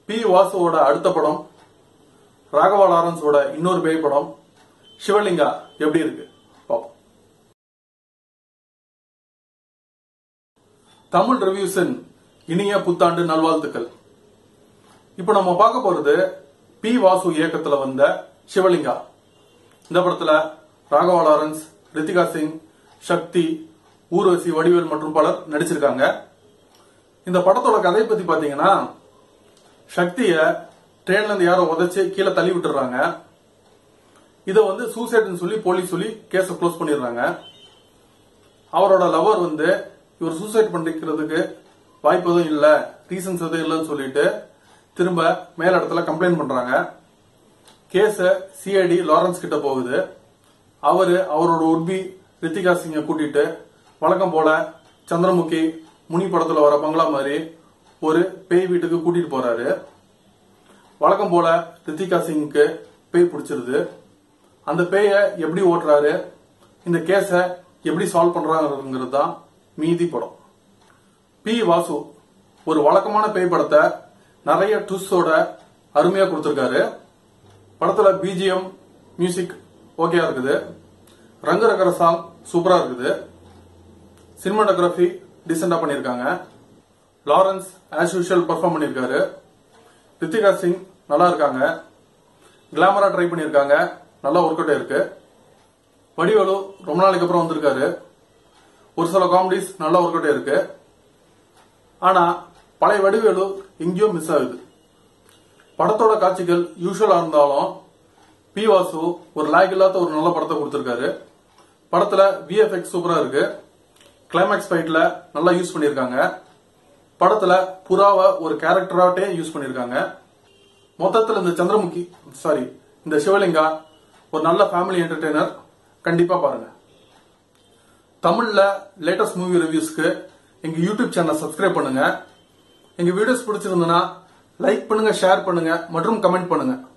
B வாசுவோட அடுத்த படம் ராகவா லாரன்ஸோட இன்னொரு பேய் படம் சிவலிங்கா எப்படி இருக்கு பார்ப்போம் தமிழ் ரிவ்யூஸின் இனிய புத்தாண்டு நல்வாழ்த்துக்கள் இப்போ நம்ம பார்க்க போறது பி வாசு இயக்கத்துல வந்த சிவலிங்கா இந்த படத்துல ராகவா லாரன்ஸ் ரித்திகா சிங் சக்தி ஊர்வசி வடிவேல் மற்றும் பலர் நடிச்சிருக்காங்க இந்த படத்தோட கதையை பத்தி பாத்தீங்கன்னா சக்திய ட்ரெயின்ல இருந்து யாரோ உதைச்சு கீழே தள்ளி விட்டுறாங்க இதை வந்து சூசைட்னு சொல்லி போலீஸ் சொல்லி கேஸ க்ளோஸ் பண்ணிடுறாங்க அவரோட லவர் வந்து இவர் சூசைட் பண்ணிக்கிறதுக்கு வாய்ப்பு எதுவும் இல்ல ரீசன்ஸ் எதுவும் இல்லைன்னு சொல்லிட்டு திரும்ப மேல் இடத்துல கம்ப்ளைண்ட் பண்றாங்க கேஸ சிஐடி லாரன்ஸ் கிட்ட போகுது அவரு அவரோட உட்பி ரித்திகா சிங்க கூட்டிட்டு வழக்கம் போல சந்திரமுகி முனி படத்துல வர பங்களா மாதிரி ஒரு பேய் வீட்டுக்கு கூட்டிட்டு போறாரு வழக்கம் போல ரித்திகா சிங்க்கு பேய் பிடிச்சிருது அந்த பேயை எப்படி ஓட்டுறாரு இந்த கேஸ எப்படி சால்வ் பண்றாங்கிறது தான் மீதி படம் பி வாசு ஒரு வழக்கமான பேய் படத்தை நிறைய ட்விஸ்டோட அருமையா கொடுத்திருக்காரு படத்துல பிஜிஎம் மியூசிக் ஓகேயா இருக்குது ரங்க ரகர சாங் சூப்பரா இருக்குது சினிமாட்டோகிராஃபி டீசெண்டா பண்ணிருக்காங்க லாரன்ஸ் ஆஸ் யூஷுவல் பெர்ஃபார்ம் பண்ணிருக்காரு ரித்திகா சிங் நல்லா இருக்காங்க கிளாமரா ட்ரை பண்ணிருக்காங்க நல்லா ஒர்க் அவுட் இருக்கு வடிவேலு ரொம்ப நாளைக்கு அப்புறம் வந்திருக்காரு ஒரு சில காமெடிஸ் நல்லா ஒர்க் அவுட் இருக்கு ஆனா பழைய வடிவேலு எங்கேயோ மிஸ் ஆகுது படத்தோட காட்சிகள் யூஷுவலா இருந்தாலும் பி வாசு ஒரு லாக் இல்லாத ஒரு நல்ல படத்தை கொடுத்திருக்காரு படத்துல விஎஃப்எக்ஸ் சூப்பரா இருக்கு கிளைமேக்ஸ் ஃபைட்ல நல்லா யூஸ் பண்ணிருக்காங்க படத்துல புறாவை ஒரு கேரக்டராட்டே யூஸ் பண்ணிருக்காங்க மொத்தத்துல இந்த சந்திரமுகி சாரி இந்த சிவலிங்கா ஒரு நல்ல ஃபேமிலி என்டர்டெய்னர் கண்டிப்பா பாருங்க தமிழ்ல லேட்டஸ்ட் மூவி ரிவ்யூஸ்க்கு எங்க யூடியூப் சேனலை சப்ஸ்கிரைப் பண்ணுங்க எங்க வீடியோஸ் பிடிச்சிருந்ததுன்னா லைக் பண்ணுங்க ஷேர் பண்ணுங்க மற்றும் கமெண்ட் பண்ணுங்க